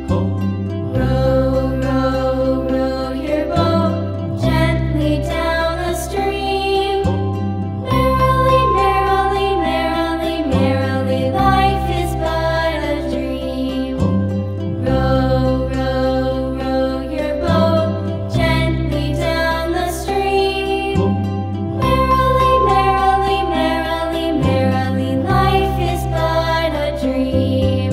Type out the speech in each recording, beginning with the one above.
Row, row, row your boat gently down the stream. Merrily, merrily, merrily, merrily, life is but a dream. Row, row, row your boat gently down the stream. Merrily, merrily, merrily, merrily, life is but a dream.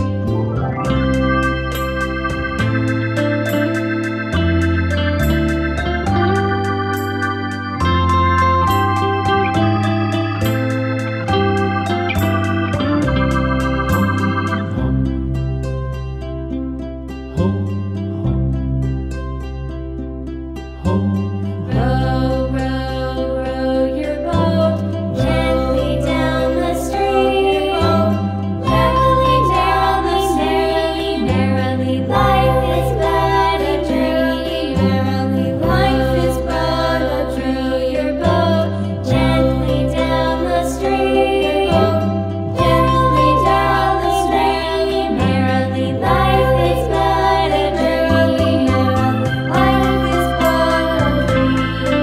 Row, row, row your boat gently down the stream. Merrily, merrily, merrily, merrily, life is but a dream. Merrily, life is but a dream. Your boat gently down the stream. Merrily, down the stream. Merrily, life is but a dream. Merrily, life is but a dream.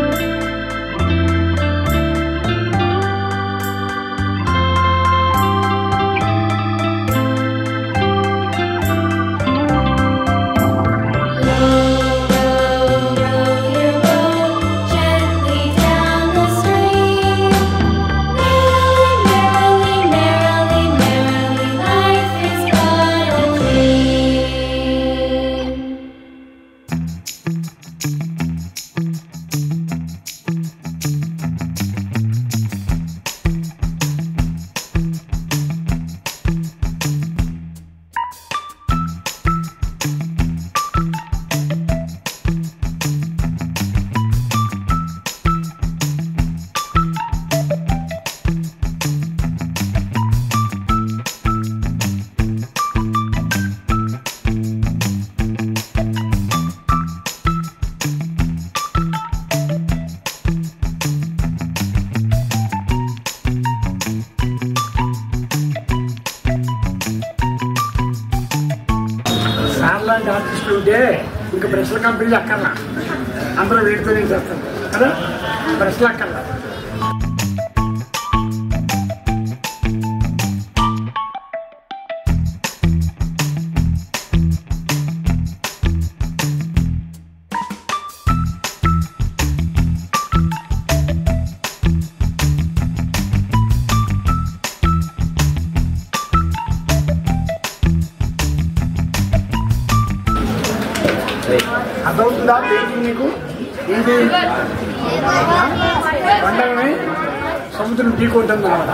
Row, row, row your boat gently down the stream. Merrily, merrily, merrily, merrily, life is but a dream. Sir లాంటి ఆర్టిస్టులు ఉంటే ఇంకా బ్రష్ల కంపెనీలు అక్కర్లా అందరూ వీటితోనే చేస్తారు కదా బ్రష్లు అక్కర్లా అర్థమవుతుందా పెయింటింగ్ నీకు ఏంటి పండగని సముద్రం ఢీకొంటుంది అనమాట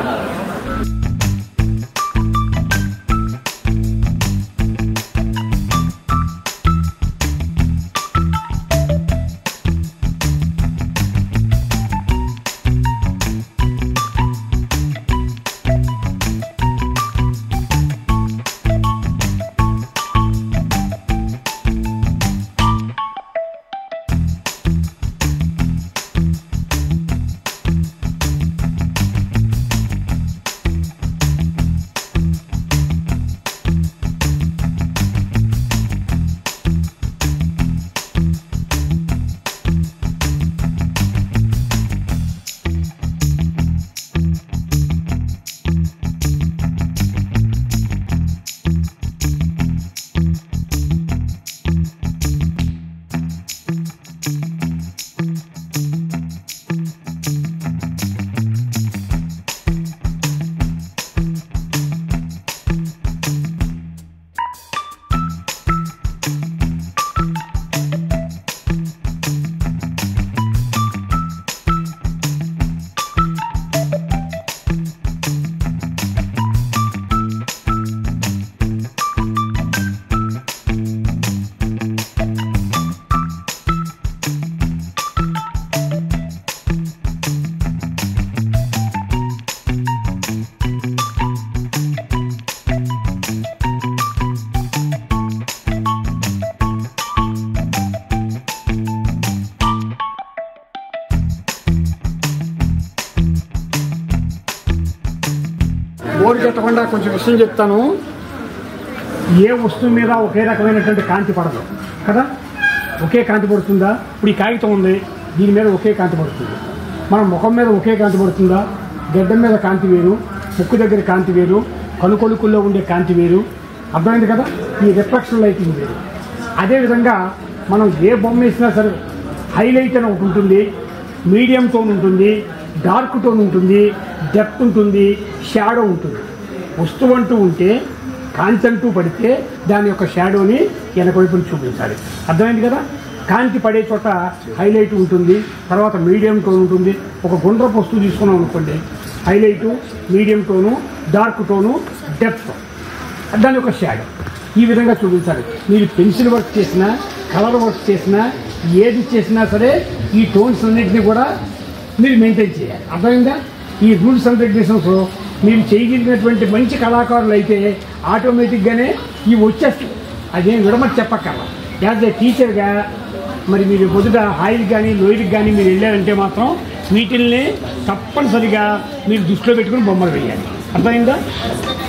బోర్డు పెట్టకుండా కొంచెం విషయం చెప్తాను ఏ వస్తువు మీద ఒకే రకమైనటువంటి కాంతి పడదు కదా ఒకే కాంతి పడుతుందా ఇప్పుడు ఈ కాగితం ఉంది దీని మీద ఒకే కాంతి పడుతుంది మన ముఖం మీద ఒకే కాంతి పడుతుందా గడ్డం మీద కాంతి వేరు ముక్కు దగ్గర కాంతి వేరు కనుకొలుకుల్లో ఉండే కాంతి వేరు అర్థమైంది కదా ఈ రిఫ్లెక్షన్ లైటింగ్ వేరు అదేవిధంగా మనం ఏ బొమ్మ వేసినా సరే హైలైట్ అని ఒకటి ఉంటుంది మీడియం టోన్ ఉంటుంది డార్క్ టోన్ ఉంటుంది డెప్త్ ఉంటుంది షాడో ఉంటుంది వస్తువు అంటూ ఉంటే కాంతి అంటూ పడితే దాని యొక్క షాడోని వెనక వైపుని చూపించాలి అర్థమైంది కదా కాంతి పడే చోట హైలైట్ ఉంటుంది తర్వాత మీడియం టోన్ ఉంటుంది ఒక గుండ్రపు వస్తువు తీసుకున్నాం అనుకోండి highlight medium tone dark tone depth దాని యొక్క షాడో ఈ విధంగా చూపించాలి మీరు పెన్సిల్ వర్క్ చేసినా కలర్ వర్క్ చేసినా ఏది చేసినా సరే ఈ టోన్స్ అన్నింటినీ కూడా మీరు మెయింటైన్ చేయాలి అర్థమైందా ఈ రూల్స్ అండ్ రెగ్యులేషన్స్ మీరు చేయగలిగినటువంటి మంచి కళాకారులు అయితే ఆటోమేటిక్గానే ఇవి వచ్చేస్తాయి అదేం విడమని చెప్పక్కర్లా యాజ్ ఏ టీచర్గా మరి మీరు పొద్దుట హాయికి కానీ లోయకి కానీ మీరు వెళ్ళారంటే మాత్రం వీటిల్ని తప్పనిసరిగా మీరు దృష్టిలో పెట్టుకుని బొమ్మలు వేయాలి అర్థమైందా